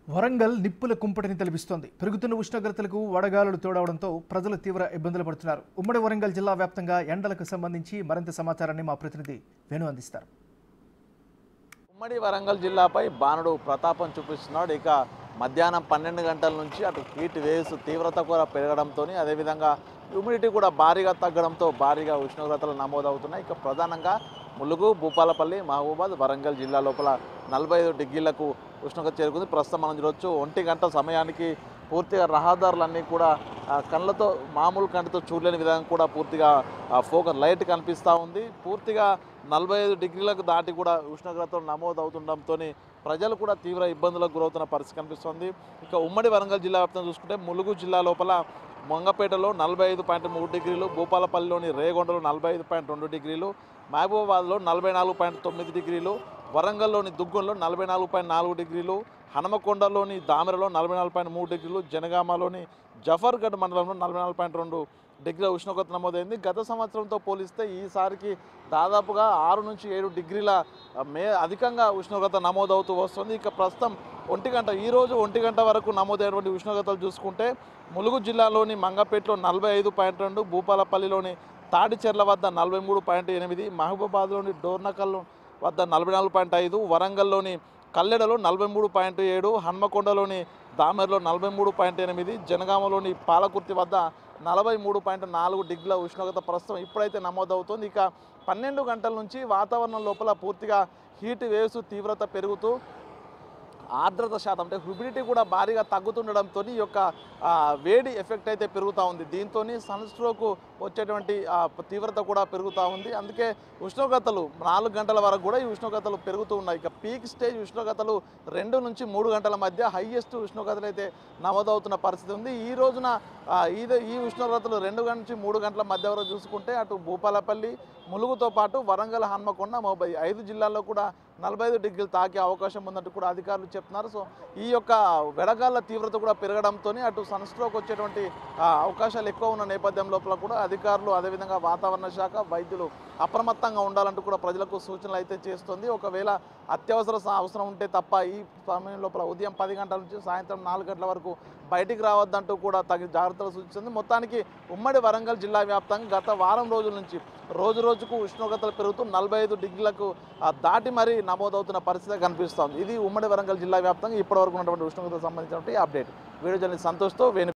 వరంగల్ నిప్పుల కుంపటిని తలపిస్తోంది పెరుగుతున్న ఉష్ణోగ్రతలకు వడగాలులు తోడవడంతో ప్రజలు తీవ్ర ఇబ్బందులు పడుతున్నారు ఉమ్మడి వరంగల్ జిల్లా వ్యాప్తంగా ఎండలకు సంబంధించి మరింత సమాచారాన్ని మా ప్రతినిధి వేణు అందిస్తారు ఉమ్మడి వరంగల్ జిల్లాపై బాణుడు ప్రతాపం చూపిస్తున్నాడు ఇక మధ్యాహ్నం పన్నెండు గంటల నుంచి అటు హీట్ వేవ్స్ తీవ్రత కూడా పెరగడంతో అదేవిధంగా హ్యూమిడిటీ కూడా భారీగా తగ్గడంతో భారీగా ఉష్ణోగ్రతలు నమోదవుతున్నాయి ఇక ప్రధానంగా ములుగు భూపాలపల్లి మహబూబాద్ వరంగల్ జిల్లా లోపల నలభై ఐదు డిగ్రీలకు ఉష్ణోగ్రత చేరుకుంది ప్రస్తుతం మనం చూడొచ్చు ఒంటి గంట సమయానికి పూర్తిగా రహదారులన్నీ కూడా ఆ, కళ్ళతో మామూలు కంటితో చూడలేని విధంగా కూడా పూర్తిగా ఫోకస్ లైట్ కనిపిస్తూ ఉంది పూర్తిగా నలభై ఐదు డిగ్రీలకు దాటి కూడా ఉష్ణోగ్రతలు నమోదవుతుండడంతో ప్రజలు కూడా తీవ్ర ఇబ్బందులకు గురవుతున్న పరిస్థితి కనిపిస్తుంది ఇక ఉమ్మడి వరంగల్ జిల్లా వ్యాప్తంగా చూసుకుంటే ములుగు జిల్లా లోపల మంగపేటలో నలభై ఐదు పాయింట్ మూడు డిగ్రీలు భూపాలపల్లిలోని రేగొండలో నలభై ఐదు పాయింట్ రెండు డిగ్రీలు మహబూబాబాద్లో నలభై నాలుగు పాయింట్ తొమ్మిది డిగ్రీలు వరంగల్లోని దుగ్గంలో నలభై నాలుగు పాయింట్ నాలుగు డిగ్రీలు హనుమకొండలోని దామెరలో నలభై నాలుగు పాయింట్ మూడు డిగ్రీలు జనగామలోని జఫర్గఢ్ మండలంలో నలభై నాలుగు పాయింట్ రెండు డిగ్రీల ఉష్ణోగ్రత నమోదైంది గత సంవత్సరంతో పోలిస్తే ఈసారికి దాదాపుగా ఆరు నుంచి ఏడు డిగ్రీల ఆ, మే అధికంగా ఉష్ణోగ్రత నమోదవుతూ వస్తుంది ఇక ప్రస్తుతం ఒంటి గంట ఈ రోజు ఒంటి గంట వరకు నమోదైనటువంటి ఉష్ణోగ్రతలు చూసుకుంటే ములుగు జిల్లాలోని మంగపేటలో నలభై ఐదు పాయింట్ రెండు భూపాలపల్లిలోని తాడిచెర్ల వద్ద నలభై మూడు పాయింట్ ఎనిమిది మహబూబాబాద్లోని డోర్నకల్ వద్ద నలభై నాలుగు పాయింట్ ఐదు వరంగల్లోని కల్లెడలో నలభై మూడు పాయింట్ ఏడు హన్మకొండలోని దామెర్లో నలభై మూడు పాయింట్ ఎనిమిది జనగామలోని పాలకుర్తి వద్ద నలభై మూడు పాయింట్ నాలుగు డిగ్రీల ఉష్ణోగ్రత ప్రస్తుతం ఇప్పుడైతే నమోదవుతోంది ఇక పన్నెండు గంటల నుంచి వాతావరణం లోపల పూర్తిగా హీట్ వేవ్స్ తీవ్రత పెరుగుతూ ఆర్ద్రత శాతం అంటే హ్యూమిడిటీ కూడా భారీగా తగ్గుతుండడంతో ఈ యొక్క ఆ, వేడి ఎఫెక్ట్ అయితే పెరుగుతూ ఉంది దీంతో సన్ స్ట్రోక్ వచ్చేటువంటి ఆ, తీవ్రత కూడా పెరుగుతూ ఉంది అందుకే ఉష్ణోగ్రతలు నాలుగు గంటల వరకు కూడా ఈ ఉష్ణోగ్రతలు పెరుగుతూ ఉన్నాయి ఇక పీక్ స్టేజ్ ఉష్ణోగ్రతలు రెండు నుంచి మూడు గంటల మధ్య హైయెస్ట్ ఉష్ణోగ్రతలు అయితే నమోదవుతున్న పరిస్థితి ఉంది ఈ రోజున ఆ, ఇదే ఈ ఉష్ణోగ్రతలు రెండు గంటల నుంచి మూడు గంటల మధ్య వరకు చూసుకుంటే అటు భూపాలపల్లి ములుగుతో పాటు వరంగల్ హన్మకొండ మొబై ఐదు జిల్లాల్లో కూడా నలభై ఐదు డిగ్రీలు తాకే అవకాశం ఉందంటూ కూడా అధికారులు చెప్తున్నారు సో ఈ యొక్క వెడగాళ్ళ తీవ్రత కూడా పెరగడంతో అటు సన్ స్ట్రోక్ వచ్చేటువంటి ఆ, అవకాశాలు ఎక్కువ ఉన్న నేపథ్యం లోపల కూడా అధికారులు అదేవిధంగా వాతావరణ శాఖ వైద్యులు అప్రమత్తంగా ఉండాలంటూ కూడా ప్రజలకు సూచనలు అయితే చేస్తుంది ఒకవేళ అత్యవసర స- అవసరం ఉంటే తప్ప ఈ సమయం లోపల ఉదయం పది గంటల నుంచి సాయంత్రం నాలుగు గంటల వరకు బయటికి రావద్దంటూ కూడా తగిన జాగ్రత్తలు సూచిస్తుంది మొత్తానికి ఉమ్మడి వరంగల్ జిల్లా వ్యాప్తంగా గత వారం రోజుల నుంచి రోజు రోజుకు ఉష్ణోగ్రతలు పెరుగుతూ నలభై ఐదు డిగ్రీలకు ఆ, దాటి మరీ నమోదవుతున్న పరిస్థితి కనిపిస్తోంది ఇది ఉమ్మడి వరంగల్ జిల్లా వ్యాప్తంగా ఇప్పటివరకు ఉన్నటువంటి ఉష్ణోగ్రతకు సంబంధించినటువంటి అప్డేట్ వీడియో జర్నలిస్ట్ సంతోష్తో వేణు